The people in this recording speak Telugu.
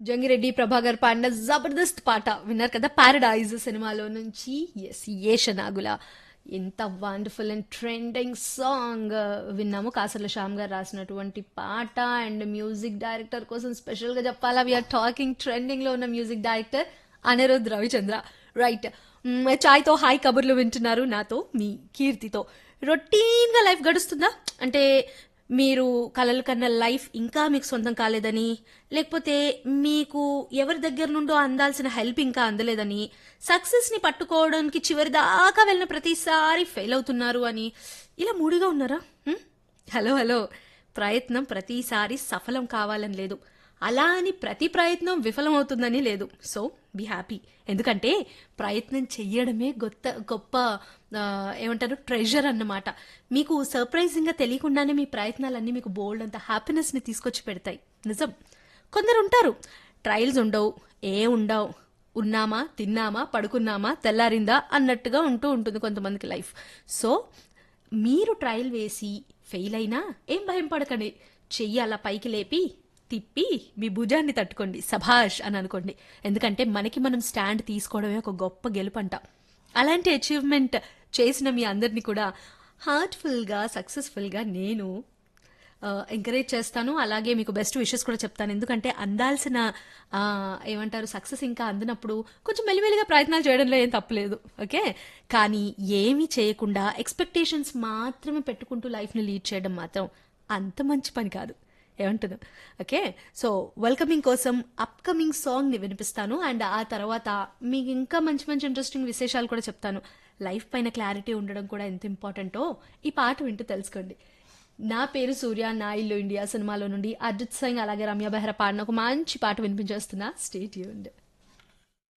జంగిరెడ్డి ప్రభాకర్ పాడిన జబర్దస్త్ పాట విన్నారు కదా పారడైజ్ సినిమాలో నుంచి ఎస్ ఏషనాగుల ఎంత వండర్ఫుల్ అండ్ ట్రెండింగ్ సాంగ్ విన్నాము కాసర్ల శ్యామ్ గారు రాసినటువంటి పాట అండ్ మ్యూజిక్ డైరెక్టర్ కోసం స్పెషల్గా చెప్పాలా వీఆర్ టాకింగ్ ట్రెండింగ్లో ఉన్న music director Anirudh Ravichander right చాయ్తో హాయ్ కబుర్లు వింటున్నారు నాతో మీ కీర్తితో రొటీన్గా లైఫ్ గడుస్తుందా అంటే మీరు కలలు కన్న లైఫ్ ఇంకా మీకు సొంతం కాలేదని లేకపోతే మీకు ఎవరి దగ్గర నుండో అందాల్సిన హెల్ప్ ఇంకా అందలేదని సక్సెస్ని పట్టుకోవడానికి చివరి దాకా వెళ్ళిన ప్రతిసారి ఫెయిల్ అవుతున్నారు అని ఇలా మూడిగా ఉన్నారా హ్మ్? హలో హలో ప్రయత్నం ప్రతిసారి సఫలం కావాలని లేదు అలా అని ప్రతి ప్రయత్నం విఫలమవుతుందని లేదు సో బీ హ్యాపీ ఎందుకంటే ప్రయత్నం చెయ్యడమే గొప్ప గొప్ప ఆ, ఏమంటారు ట్రెజర్ అన్నమాట మీకు సర్ప్రైజింగ్గా తెలియకుండానే మీ ప్రయత్నాలన్నీ మీకు బోల్డ్ అంత హ్యాపీనెస్ని తీసుకొచ్చి పెడతాయి నిజం కొందరు ఉంటారు ట్రయల్స్ ఉండవు ఏ ఉండవు ఉన్నామా తిన్నామా పడుకున్నామా తెల్లారిందా అన్నట్టుగా ఉంటూ ఉంటుంది కొంతమందికి లైఫ్ సో మీరు ట్రయల్ వేసి ఫెయిల్ అయినా ఏం భయం పడకండి చెయ్యి అలా పైకి లేపి తిప్పి మీ భుజాన్ని తట్టుకోండి సభాష్ అని అనుకోండి ఎందుకంటే మనకి మనం స్టాండ్ తీసుకోవడమే ఒక గొప్ప గెలుపంట అలాంటి అచీవ్మెంట్ చేసిన మీ అందరినీ కూడా హార్ట్ఫుల్గా సక్సెస్ఫుల్గా నేను ఎంకరేజ్ చేస్తాను అలాగే మీకు బెస్ట్ విషెస్ కూడా చెప్తాను ఎందుకంటే అందాల్సిన ఆ, ఏమంటారు సక్సెస్ ఇంకా అందినప్పుడు కొంచెం మెల్లిమెల్లిగా ప్రయత్నాలు చేయడంలో ఏం తప్పలేదు ఓకే కానీ ఏమీ చేయకుండా ఎక్స్పెక్టేషన్స్ మాత్రమే పెట్టుకుంటూ లైఫ్ని లీడ్ చేయడం మాత్రం అంత మంచి పని కాదు ఏమంటున్నాం ఓకే సో వెల్కమింగ్ కోసం అప్కమింగ్ సాంగ్ని వినిపిస్తాను అండ్ ఆ తర్వాత మీకు ఇంకా మంచి మంచి ఇంట్రెస్టింగ్ విశేషాలు కూడా చెప్తాను లైఫ్ పైన క్లారిటీ ఉండడం కూడా ఎంత ఇంపార్టెంటో ఈ పాట వింటూ తెలుసుకోండి నా పేరు సూర్య నా ఇల్లు ఇండియా సినిమాలో నుండి అజిత్ సింగ్ అలాగే రమ్య బెహ్రా పాడిన ఒక మంచి పాట వినిపించేస్తున్నా స్టేట్ యూండ్